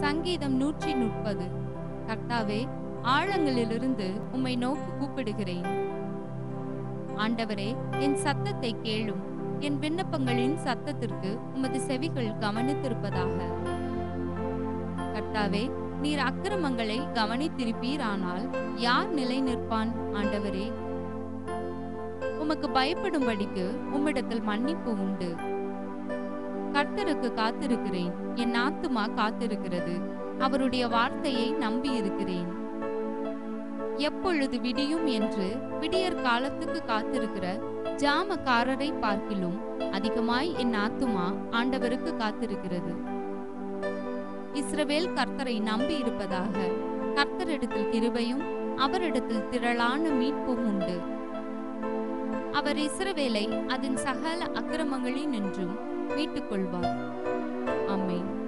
சங்கீதம் நூற்றி முப்பது கர்த்தாவே ஆழங்களிலிருந்து உம்மை நோக்கி கூப்பிடுகிறேன் ஆண்டவரே என் சத்தத்தை கேளும் என் விண்ணப்பங்களின் சத்தத்திற்கு உமது செவிகள் கவனித்திருப்பதாக கர்த்தாவே நீர் அக்கிரமங்களை கவனித்திருப்பீரானால் யார் நிலை நிற்பான் ஆண்டவரே உமக்கு பயப்படும்படிக்கு உம்மிடத்தில் மன்னிப்பு உண்டு கர்த்தருக்கு காத்திருக்கிறேன் என் ஆத்துமா காத்திருக்கிறது அவருடைய வார்த்தையை நம்பி இருக்கிறேன் எப்பொழுது விடியும் என்று விடியற் காலத்துக்கு காத்திருக்கிற ஜாமக்காரரை பார்க்கிலும் அதிகமாய் என் ஆத்துமா ஆண்டவருக்கு காத்திருக்கிறது இஸ்ரவேல் கர்த்தரை நம்பி இருப்பதாக கர்த்தரிடத்தில் கிருபையும் அவரிடத்தில் திரளான மீட்பும் உண்டு அவர் இஸ்ரவேலை அதன் சகல அக்கிரமங்களினின்றும் மீட்டுக் கொள்வார் ஆமென்